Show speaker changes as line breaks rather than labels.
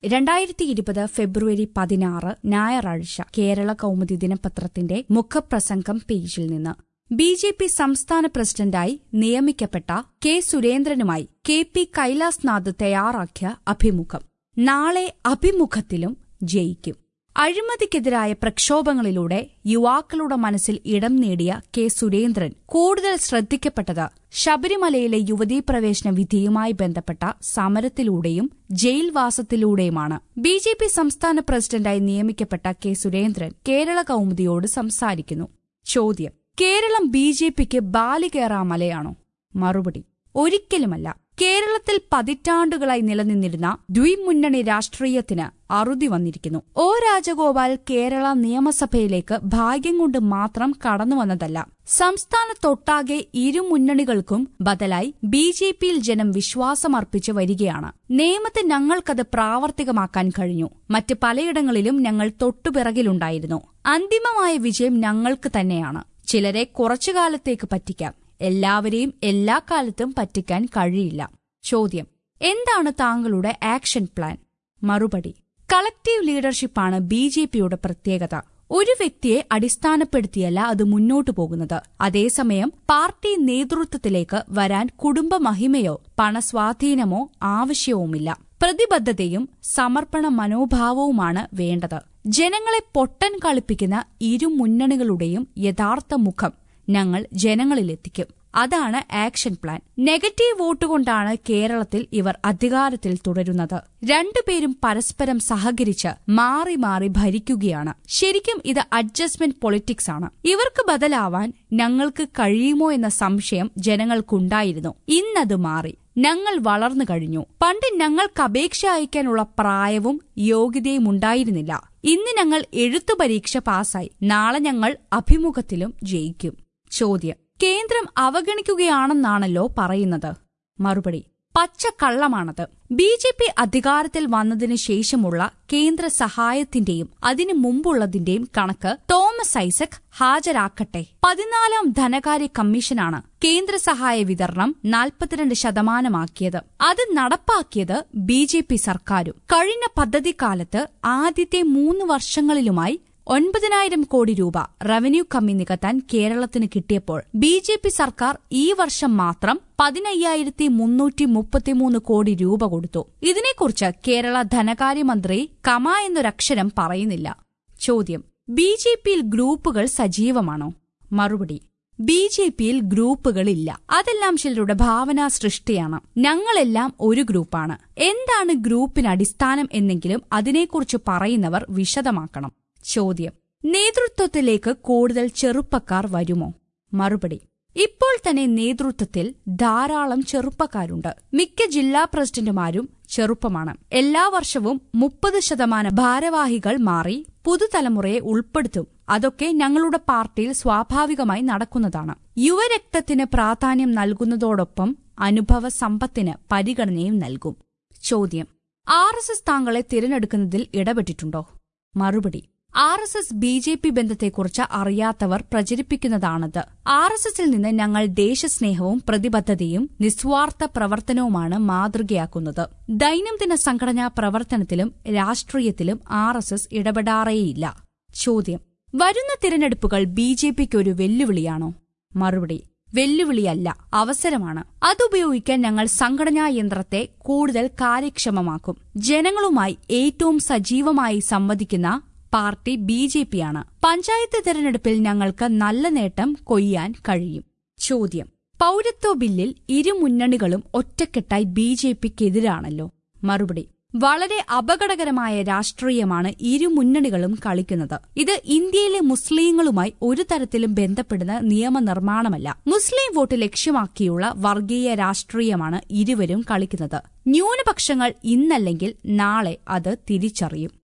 രണ്ടായിരത്തി ഇരുപത് ഫെബ്രുവരി പതിനാറ് ഞായറാഴ്ച കേരള കൗമുദി ദിനപത്രത്തിന്റെ മുഖപ്രസംഗം പേജിൽ നിന്ന് ബി ജെ പി സംസ്ഥാന പ്രസിഡന്റായി നിയമിക്കപ്പെട്ട കെ സുരേന്ദ്രനുമായി കെ പി കൈലാസ്നാഥ് തയ്യാറാക്കിയ അഭിമുഖം നാളെ അഭിമുഖത്തിലും ജയിക്കും അഴിമതിക്കെതിരായ പ്രക്ഷോഭങ്ങളിലൂടെ യുവാക്കളുടെ മനസ്സിൽ ഇടം നേടിയ കെ സുരേന്ദ്രൻ കൂടുതൽ ശ്രദ്ധിക്കപ്പെട്ടത് ശബരിമലയിലെ യുവതീ പ്രവേശന വിധിയുമായി ബന്ധപ്പെട്ട സമരത്തിലൂടെയും ജയിൽവാസത്തിലൂടെയുമാണ് ബി ജെ പി സംസ്ഥാന പ്രസിഡന്റായി നിയമിക്കപ്പെട്ട കെ സുരേന്ദ്രൻ കേരള കൗമുദിയോട് സംസാരിക്കുന്നു ചോദ്യം കേരളം ബി ജെ പിക്ക് ബാലികേറാമലയാണോ മറുപടി ഒരിക്കലുമല്ല കേരളത്തിൽ പതിറ്റാണ്ടുകളായി നിലനിന്നിരുന്ന ദ്വിമുന്നണി രാഷ്ട്രീയത്തിന് അറുതി വന്നിരിക്കുന്നു ഒ രാജഗോപാൽ കേരള നിയമസഭയിലേക്ക് ഭാഗ്യം കൊണ്ട് മാത്രം കടന്നുവന്നതല്ല സംസ്ഥാനത്തൊട്ടാകെ ഇരു മുന്നണികൾക്കും ബദലായി ബി ജെ പിയിൽ ജനം വിശ്വാസമർപ്പിച്ച് വരികയാണ് നിയമത്തിൽ ഞങ്ങൾക്കത് പ്രാവർത്തികമാക്കാൻ കഴിഞ്ഞു മറ്റ് പലയിടങ്ങളിലും ഞങ്ങൾ തൊട്ടുപിറകിലുണ്ടായിരുന്നു അന്തിമമായ വിജയം ഞങ്ങൾക്ക് തന്നെയാണ് ചിലരെ കുറച്ചുകാലത്തേക്ക് പറ്റിക്കാം എല്ലാവരെയും എല്ലാ കാലത്തും പറ്റിക്കാൻ കഴിയില്ല ചോദ്യം എന്താണ് താങ്കളുടെ ആക്ഷൻ പ്ലാൻ മറുപടി കളക്റ്റീവ് ലീഡർഷിപ്പാണ് ബി ജെ പിയുടെ പ്രത്യേകത ഒരു വ്യക്തിയെ അടിസ്ഥാനപ്പെടുത്തിയല്ല അത് മുന്നോട്ടു പോകുന്നത് അതേസമയം പാർട്ടി നേതൃത്വത്തിലേക്ക് വരാൻ കുടുംബ മഹിമയോ പണസ്വാധീനമോ ആവശ്യവുമില്ല പ്രതിബദ്ധതയും സമർപ്പണ മനോഭാവവുമാണ് വേണ്ടത് ജനങ്ങളെ പൊട്ടൻ കളിപ്പിക്കുന്ന ഇരു മുന്നണികളുടെയും യഥാർത്ഥ മുഖം ഞങ്ങൾ ജനങ്ങളിലെത്തിക്കും അതാണ് ആക്ഷൻ പ്ലാൻ നെഗറ്റീവ് വോട്ടുകൊണ്ടാണ് കേരളത്തിൽ ഇവർ അധികാരത്തിൽ തുടരുന്നത് രണ്ടുപേരും പരസ്പരം സഹകരിച്ച് മാറി മാറി ഭരിക്കുകയാണ് ശരിക്കും ഇത് അഡ്ജസ്റ്റ്മെന്റ് പൊളിറ്റിക്സ് ആണ് ഇവർക്ക് ബദലാവാൻ ഞങ്ങൾക്ക് കഴിയുമോ എന്ന സംശയം ജനങ്ങൾക്കുണ്ടായിരുന്നു ഇന്നത് മാറി ഞങ്ങൾ വളർന്നു കഴിഞ്ഞു പണ്ട് ഞങ്ങൾക്ക് അപേക്ഷ അയക്കാനുള്ള പ്രായവും യോഗ്യതയും ഉണ്ടായിരുന്നില്ല ഇന്ന് ഞങ്ങൾ എഴുത്തു പരീക്ഷ പാസ്സായി നാളെ ഞങ്ങൾ അഭിമുഖത്തിലും ജയിക്കും ചോദ്യം കേന്ദ്രം അവഗണിക്കുകയാണെന്നാണല്ലോ പറയുന്നത് മറുപടി പച്ചക്കള്ളമാണത് ബി ജെ പി അധികാരത്തിൽ വന്നതിനു ശേഷമുള്ള കേന്ദ്ര സഹായത്തിന്റെയും അതിനു മുമ്പുള്ളതിന്റെയും കണക്ക് തോമസ് ഐസക് ഹാജരാക്കട്ടെ പതിനാലാം ധനകാര്യ കമ്മീഷനാണ് കേന്ദ്ര സഹായ വിതരണം നാൽപ്പത്തിരണ്ട് ശതമാനമാക്കിയത് അത് നടപ്പാക്കിയത് ബി ജെ പി സർക്കാരും കഴിഞ്ഞ പദ്ധതിക്കാലത്ത് ആദ്യത്തെ മൂന്ന് വർഷങ്ങളിലുമായി ഒൻപതിനായിരം കോടി രൂപ റവന്യൂ കമ്മി നികത്താൻ കേരളത്തിന് കിട്ടിയപ്പോൾ ബി ജെ പി സർക്കാർ ഈ വർഷം മാത്രം പതിനയ്യായിരത്തി മുന്നൂറ്റി മുപ്പത്തിമൂന്ന് കോടി രൂപ കൊടുത്തു ഇതിനെക്കുറിച്ച് കേരള ധനകാര്യമന്ത്രി കമ എന്നൊരക്ഷരം പറയുന്നില്ല ചോദ്യം ബി ജെ പിയിൽ ഗ്രൂപ്പുകൾ സജീവമാണോ മറുപടി ബി ജെ പിയിൽ ഗ്രൂപ്പുകളില്ല അതെല്ലാം ചിലരുടെ ഭാവനാ സൃഷ്ടിയാണ് ഞങ്ങളെല്ലാം ഒരു ഗ്രൂപ്പാണ് എന്താണ് ഗ്രൂപ്പിന് അടിസ്ഥാനം എന്നെങ്കിലും അതിനെക്കുറിച്ച് പറയുന്നവർ വിശദമാക്കണം ചോദ്യം നേതൃത്വത്തിലേക്ക് കൂടുതൽ ചെറുപ്പക്കാർ വരുമോ മറുപടി ഇപ്പോൾ തന്നെ നേതൃത്വത്തിൽ ധാരാളം ചെറുപ്പക്കാരുണ്ട് മിക്ക ജില്ലാ പ്രസിഡന്റുമാരും ചെറുപ്പമാണ് എല്ലാ വർഷവും മുപ്പത് ശതമാനം ഭാരവാഹികൾ മാറി പുതുതലമുറയെ ഉൾപ്പെടുത്തും അതൊക്കെ ഞങ്ങളുടെ പാർട്ടിയിൽ സ്വാഭാവികമായി നടക്കുന്നതാണ് യുവരക്തത്തിന് പ്രാധാന്യം നൽകുന്നതോടൊപ്പം അനുഭവ സമ്പത്തിന് പരിഗണനയും നൽകും ചോദ്യം ആർ എസ് എസ് താങ്കളെ തിരഞ്ഞെടുക്കുന്നതിൽ ഇടപെട്ടിട്ടുണ്ടോ മറുപടി R S S B J P ബന്ധത്തെക്കുറിച്ച് അറിയാത്തവർ പ്രചരിപ്പിക്കുന്നതാണത് ആർ എസ് എസിൽ നിന്ന് ഞങ്ങൾ ദേശസ്നേഹവും പ്രതിബദ്ധതയും നിസ്വാർത്ഥ പ്രവർത്തനവുമാണ് മാതൃകയാക്കുന്നത് ദൈനംദിന സംഘടനാ പ്രവർത്തനത്തിലും രാഷ്ട്രീയത്തിലും ആർ എസ് എസ് ഇടപെടാറേയില്ല ചോദ്യം വരുന്ന തിരഞ്ഞെടുപ്പുകൾ ബി ജെ പിക്ക് ഒരു വെല്ലുവിളിയാണോ മറുപടി വെല്ലുവിളിയല്ല അവസരമാണ് അതുപയോഗിക്കാൻ ഞങ്ങൾ സംഘടനാ യന്ത്രത്തെ കൂടുതൽ കാര്യക്ഷമമാക്കും ജനങ്ങളുമായി ഏറ്റവും സജീവമായി സംവദിക്കുന്ന പാർട്ടി ബി ജെ പിയാണ് പഞ്ചായത്ത് തെരഞ്ഞെടുപ്പിൽ ഞങ്ങൾക്ക് നല്ല നേട്ടം കൊയ്യാൻ കഴിയും ചോദ്യം പൌരത്വ ബില്ലിൽ ഇരു മുന്നണികളും ഒറ്റക്കെട്ടായി ബി ജെ പിക്കെതിരാണല്ലോ മറുപടി വളരെ അപകടകരമായ രാഷ്ട്രീയമാണ് ഇരു മുന്നണികളും കളിക്കുന്നത് ഇത് ഇന്ത്യയിലെ മുസ്ലിങ്ങളുമായി ഒരു തരത്തിലും ബന്ധപ്പെടുന്ന നിയമനിർമ്മാണമല്ല മുസ്ലിം വോട്ട് ലക്ഷ്യമാക്കിയുള്ള വർഗീയ രാഷ്ട്രീയമാണ് ഇരുവരും കളിക്കുന്നത് ന്യൂനപക്ഷങ്ങൾ ഇന്നല്ലെങ്കിൽ നാളെ അത് തിരിച്ചറിയും